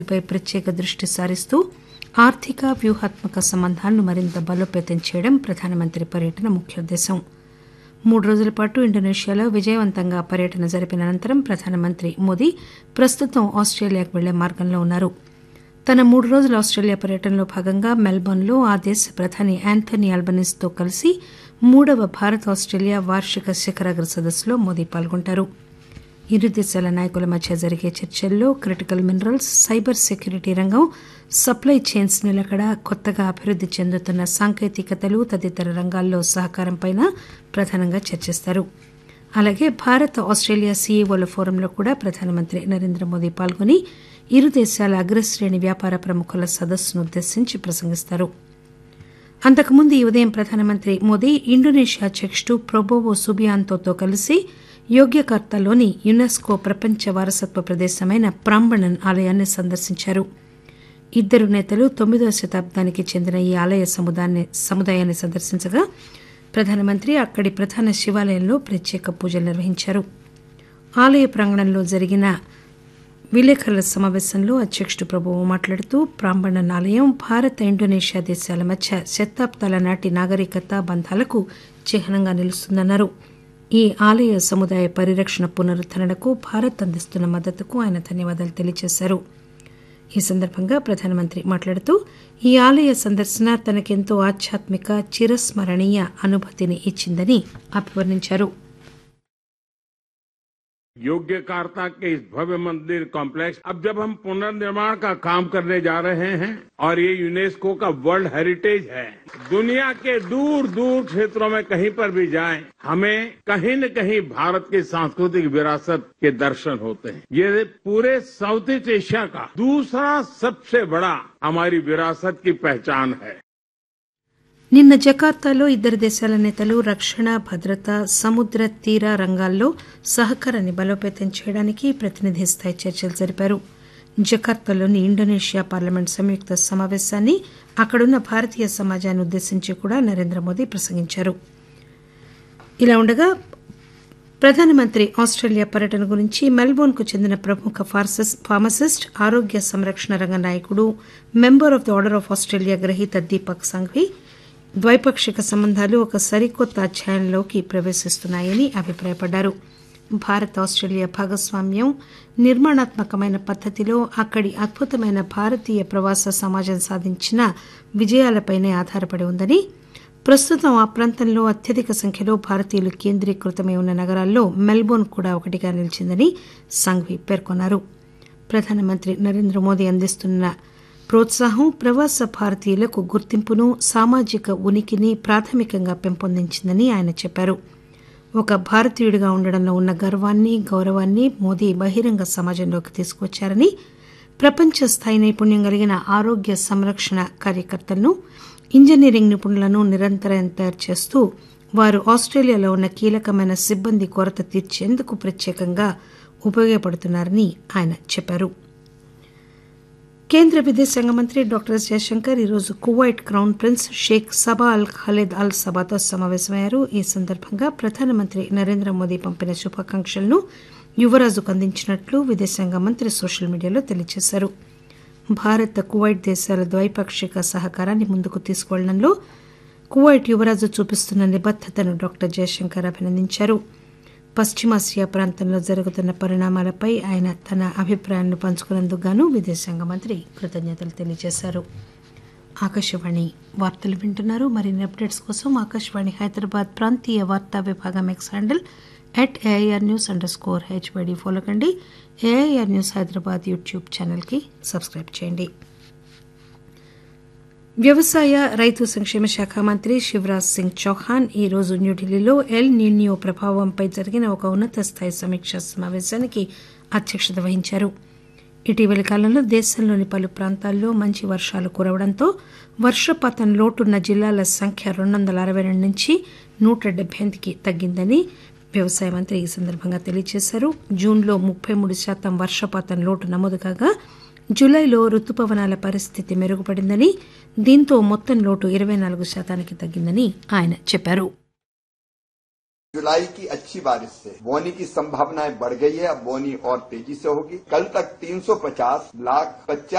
పై ప్రత్యేక దృష్టి సారిస్తూ ఆర్థిక వ్యూహాత్మక సంబంధాలను మరింత బలోపేతం చేయడం ప్రధానమంత్రి పర్యటన ముఖ్యోద్దేశం మూడు రోజుల పాటు ఇండోనేషియాలో విజయవంతంగా పర్యటన జరిపిన అనంతరం ప్రధానమంత్రి మోదీ ప్రస్తుతం ఆస్టేలియాకు వెళ్లే మార్గంలో ఉన్నారు తన మూడు రోజుల ఆస్టేలియా పర్యటనలో భాగంగా మెల్బోర్న్లో ఆ దేశ ప్రధాని యాంథనీ అల్బనీస్తో కలిసి మూడవ భారత్ ఆస్టేలియా వార్షిక శిఖరాగ్ర సదస్సులో మోదీ పాల్గొంటారు ఇరు దేశాల నాయకుల మధ్య జరిగే చర్చల్లో క్రిటికల్ మినరల్స్ సైబర్ సెక్యూరిటీ రంగం సప్లై చైన్స్ నిలకడ కొత్తగా అభివృద్ది చెందుతున్న సాంకేతికతలు తదితర రంగాల్లో సహకారంపై ప్రధానంగా చర్చిస్తారు అలాగే భారత్ ఆస్టేలియా సీఈఓల ఫోరంలో కూడా ప్రధానమంత్రి నరేంద్ర మోదీ పాల్గొని ఇరు దేశాల అగ్రశ్రేణి వ్యాపార ప్రముఖుల సదస్సును ఉద్దేశించి ప్రసంగిస్తారు అంతకుముందు ఈ ఉదయం ప్రధానమంత్రి మోదీ ఇండోనేషియా అధ్యకుడు ప్రొబోవో సుబియాంతోతో కలిసి యోగ్యకర్తాలోని యునెస్కో ప్రపంచ వారసత్వ ప్రదేశమైన ప్రాంబణన్ ఆలయాన్ని సందర్శించారు ఇద్దరు నేతలు తొమ్మిదవ శతాబ్దానికి చెందిన ఈ ఆలయ సముదాయాన్ని సముదాయాన్ని సందర్శించగా ప్రధానమంత్రి అక్కడి ప్రధాన శివాలయంలో ప్రత్యేక పూజలు నిర్వహించారు ఆలయ ప్రాంగణంలో జరిగిన విలేకరుల సమావేశంలో అధ్యకుడు ప్రభువు మాట్లాడుతూ ప్రాంబణన్ ఆలయం భారత్ ఇండోనేషియా దేశాల మధ్య శతాబ్దాల నాటి నాగరికత బంధాలకు చిహ్నంగా నిలుస్తుందన్నారు ఈ ఆలయ సముదాయ పరిరక్షణ పునరుద్దరణకు భారత్ అందిస్తున్న మద్దతుకు ఆయన ధన్యవాదాలు తెలియజేశారు ఈ సందర్భంగా ప్రధానమంత్రి మాట్లాడుతూ ఈ ఆలయ సందర్శన తనకెంతో ఆధ్యాత్మిక చిరస్మరణీయ అనుభూతిని ఇచ్చిందని అభివర్ణించారు योग्यकार्ता के इस भव्य मंदिर कॉम्प्लेक्स अब जब हम पुनर्निर्माण का काम करने जा रहे हैं और ये यूनेस्को का वर्ल्ड हेरिटेज है दुनिया के दूर दूर क्षेत्रों में कहीं पर भी जाएं हमें कहीं न कहीं भारत की सांस्कृतिक विरासत के दर्शन होते हैं ये पूरे साउथ ईस्ट एशिया का दूसरा सबसे बड़ा हमारी विरासत की पहचान है నిన్న జకార్తాలో ఇద్దరు దేశాల నేతలు రక్షణ భద్రత సముద్ర తీర రంగాల్లో సహకారాన్ని బలోపేతం చేయడానికి ప్రతినిధి స్థాయి చర్చలు జరిపారు జకార్తాలోని ఇండోనేషియా పార్లమెంట్ సంయుక్త సమావేశాన్ని అక్కడున్న భారతీయ సమాజాన్ని ఉద్దేశించి కూడా నరేంద్ర మోదీ ప్రసంగించారు ఇలా ఉండగా ప్రధానమంత్రి ఆస్టేలియా పర్యటన గురించి మెల్బోర్న్ కు చెందిన ప్రముఖ ఫార్మసిస్ట్ ఆరోగ్య సంరక్షణ రంగ నాయకుడు member of the order of Australia గ్రహీత దీపక్ సంఘ్వి ద్వైపాక్షిక సంబంధాలు ఒక సరికొత్త అధ్యాయంలోకి ప్రవేశిస్తున్నాయని అభిప్రాయపడ్డారు భారత్ ఆస్టేలియా భాగస్వామ్యం నిర్మాణాత్మకమైన పద్దతిలో అక్కడి అద్భుతమైన భారతీయ ప్రవాస సమాజం సాధించిన విజయాలపైనే ఆధారపడి ఉందని ప్రస్తుతం ఆ ప్రాంతంలో అత్యధిక సంఖ్యలో భారతీయులు కేంద్రీకృతమై ఉన్న నగరాల్లో మెల్బోర్న్ కూడా ఒకటిగా నిలిచిందని సంఘ్వి పేర్కొన్నారు ప్రధానమంత్రి నరేంద్ర మోదీ అందిస్తున్న ప్రోత్సాహం ప్రవాస భారతీయులకు గుర్తింపును సామాజిక ఉనికిని ప్రాథమికంగా పెంపొందించిందని ఆయన చెప్పారు ఒక భారతీయుడిగా ఉండడంలో ఉన్న గర్వాన్ని గౌరవాన్ని మోదీ బహిరంగ సమాజంలోకి తీసుకువచ్చారని ప్రపంచ స్థాయి నైపుణ్యం కలిగిన ఆరోగ్య సంరక్షణ కార్యకర్తలను ఇంజనీరింగ్ నిపుణులను నిరంతరం తయారు చేస్తూ వారు ఆస్టేలియాలో ఉన్న కీలకమైన సిబ్బంది కొరత తీర్చేందుకు ప్రత్యేకంగా ఉపయోగపడుతున్నారని ఆయన చెప్పారు కేంద్ర విదేశాంగ మంత్రి డాక్టర్ ఎస్ జయశంకర్ ఈరోజు Kuwait crown prince Sheikh Sabah Al Khalid Al సబాతో సమావేశమయ్యారు ఈ సందర్భంగా ప్రధానమంత్రి నరేంద్ర మోదీ పంపిన శుభాకాంక్షలను యువరాజుకు అందించినట్లు విదేశాంగ మంత్రి సోషల్ మీడియాలో తెలియజేశారు భారత్ కువైట్ దేశాల ద్వైపాక్షిక సహకారాన్ని ముందుకు తీసుకువెళ్లడంలో కువైట్ యువరాజు చూపిస్తున్న నిబద్దతను డాక్టర్ జయశంకర్ అభినందించారు పశ్చిమాసియా ప్రాంతంలో జరుగుతున్న పరిణామాలపై ఆయన తన అభిప్రాయాలను పంచుకున్నందుకు గాను విదేశాంగ మంత్రి కృతజ్ఞతలు తెలియజేశారు ఆకాశవాణి వార్తలు వింటున్నారు మరిన్ని అప్డేట్స్ కోసం ఆకాశవాణి హైదరాబాద్ ప్రాంతీయ వార్తా విభాగం X handle at AIR news underscore HYD follow కండి ఏఐఆర్ న్యూస్ హైదరాబాద్ యూట్యూబ్ ఛానల్కి సబ్స్క్రైబ్ చేయండి వ్యవసాయ రైతు సంక్షేమ శాఖ మంత్రి శివరాజ్ సింగ్ చౌహాన్ ఈ రోజు న్యూఢిల్లీలో ఎల్ నిన్యో ప్రభావంపై జరిగిన ఒక ఉన్నత స్థాయి సమీక్షా సమావేశానికి అధ్యక్షత వహించారు ఇటీవలి కాలంలో దేశంలోని పలు ప్రాంతాల్లో మంచి వర్షాలు కురవడంతో వర్షపాతం లోటున్న జిల్లాల సంఖ్య రెండు వందల అరవై రెండు నుంచి నూట డెబ్బై ఎనిమిదికి తగ్గిందని వ్యవసాయ మంత్రి ఈ సందర్భంగా తెలియజేశారు జూన్లో ముప్పై మూడు శాతం వర్షపాతం లోటు నమోదు కాగా జులైలో రుతుపవనాల పరిస్థితి మెరుగుపడిందని దీంతో మొత్తం లోటు ఇరవై నాలుగు శాతానికి తగ్గిందని ఆయన చెప్పారు जुलाई की अच्छी बारिश से बोनी की संभावनाएं बढ़ गई है अब बोनी और तेजी से होगी कल तक 350 लाख पचास